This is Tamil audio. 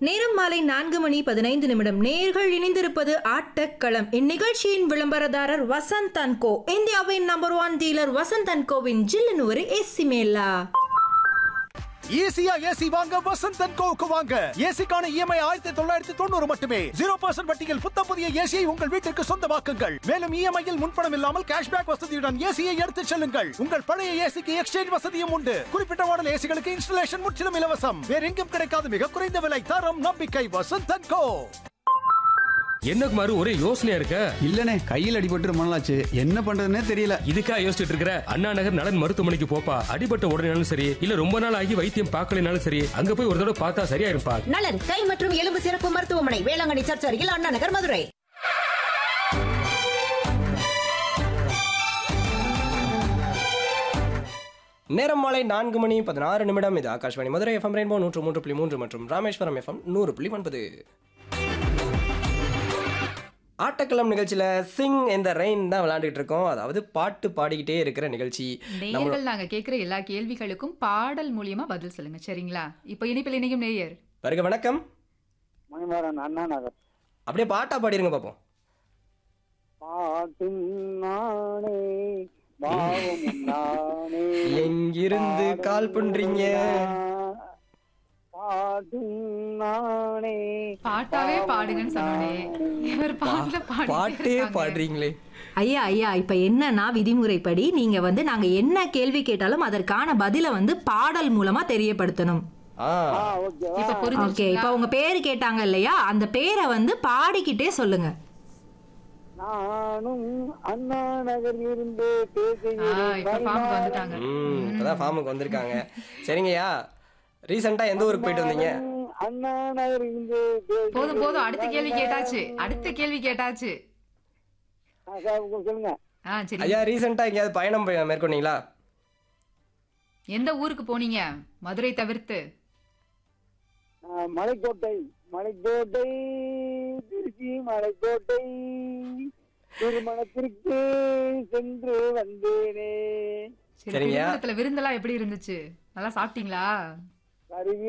நேரம் மாலை நான்கு மணி பதினைந்து நிமிடம் நேர்கள் இணைந்திருப்பது ஆட்டக்களம் இந்நிகழ்ச்சியின் விளம்பரதாரர் வசந்த் அண்ட் கோ இந்தியாவின் number one dealer Vasanth and கோவின் ஜில்லுன்னு ஒரு ஏசி மேலா ஈஸியா ஏசி வாங்க வசந்த் அண்ட் கோவுக்கு வாங்க ஏசிக்கான இஎம்ஐ ஆயிரத்தி தொள்ளாயிரத்தி தொண்ணூறு மட்டுமே ஜீரோ பர்சன்ட் வட்டியில் புத்தம் புதிய ஏசியை உங்கள் வீட்டிற்கு சொந்தமாக்குங்கள் மேலும் இஎம்ஐயில் முன்பணம் இல்லாமல் கேஷ்பேக் வசதியுடன் ஏசியை எடுத்துச் செல்லுங்கள் உங்கள் பழைய ஏசிக்கு எக்ஸ்சேஞ்ச் வசதியும் உண்டு குறிப்பிட்ட மாடல் ஏசிகளுக்கு இன்ஸ்டலேஷன் முற்றிலும் இலவசம் வேற எங்கும் கிடைக்காத மிக குறைந்த விலை தரம் நம்பிக்கை வசந்த் அண்ட் கோ என்ன குமாரு ஒரே யோசனையா இருக்க இல்லனே கையில் அடிபட்டு ரொம்ப நாளாச்சு என்ன பண்றதுன்னே தெரியல இதுக்கா யோசிச்சுட்டு இருக்கிற அண்ணா நகர் நலன் மருத்துவமனைக்கு போப்பா அடிபட்ட உடனேனாலும் சரி இல்ல ரொம்ப நாள் ஆகி வைத்தியம் பார்க்கலைனாலும் சரி அங்க போய் ஒரு தடவை பார்த்தா சரியா இருப்பா நலன் கை மற்றும் எலும்பு சிறப்பு மருத்துவமனை வேளாங்கண்ணி சர்ச் அருகில் அண்ணா நகர் மதுரை நேரம் மாலை நான்கு மணி பதினாறு நிமிடம் இது ஆகாஷ்வாணி மதுரை எஃப்எம் ரெயின்போ நூற்று மூன்று புள்ளி மூன்று மற்றும் ராமேஸ்வரம் எஃப்எம் நூறு புள்ளி ஒன்பது ஆட்டக்களம் நிகழ்ச்சியில் சிங் இந்த ரெயின் தான் விளையாண்டுட்டு இருக்கோம் அதாவது பாட்டு பாடிக்கிட்டே இருக்கிற நிகழ்ச்சி நம்மளோட நேயர்கள் நாங்க கேட்கிற எல்லா கேள்விகளுக்கும் பாடல் மூலியமா பதில் சொல்லுங்க சரிங்களா இப்போ இனிப்பில் இணையும் நேயர் வருக வணக்கம் மணிமாறன் அண்ணா நகர் அப்படியே பாட்டா பாடிருங்க பார்ப்போம் பாட்டும் நானே பாவமும் நானே எங்கிருந்து கால் பண்றீங்க பாட்டும் நானே பாட்டாவே பாடுங்கன்னு சொன்னோனே இவர் பாடல பாட்டே பாடுறீங்களே ஐயா ஐயா இப்ப என்னன்னா விதிமுறைப்படி நீங்க வந்து நாங்க என்ன கேள்வி கேட்டாலும் அதற்கான பதிலை வந்து பாடல் மூலமா தெரியப்படுத்தணும் ஆ ஓகே இப்ப ஓகே புரிஞ்சுச்சு இப்ப உங்க பேரு கேட்டாங்க இல்லையா அந்த பேரை வந்து பாடிக்கிட்டே சொல்லுங்க நானும் அண்ணா நகர் இருந்து இப்ப ஃபார்முக்கு வந்துட்டாங்க ம் இப்பதான் ஃபார்முக்கு வந்திருக்காங்க சரிங்கய்யா ரீசெண்டாக எந்த ஊருக்கு போயிட்டு வந்தீங்க அண்ணா நகர் இருந்து போதும் போதும் அடுத்த கேள்வி கேட்டாச்சு அடுத்த கேள்வி கேட்டாச்சு சொல்லுங்க ஆ சரி ஐயா ரீசெண்டாக எங்கேயாவது பயணம் போய் மேற்கொண்டீங்களா எந்த ஊருக்கு போனீங்க மதுரை தவிர்த்து ஆ, மலைக்கோட்டை மலைக்கோட்டை திருச்சி மலைக்கோட்டை திருமணத்திற்கு சென்று வந்தேனே சரி சரிங்க. திருமணத்துல விருந்தெல்லாம் எப்படி இருந்துச்சு நல்லா சாப்பிட்டீங்களா கருவி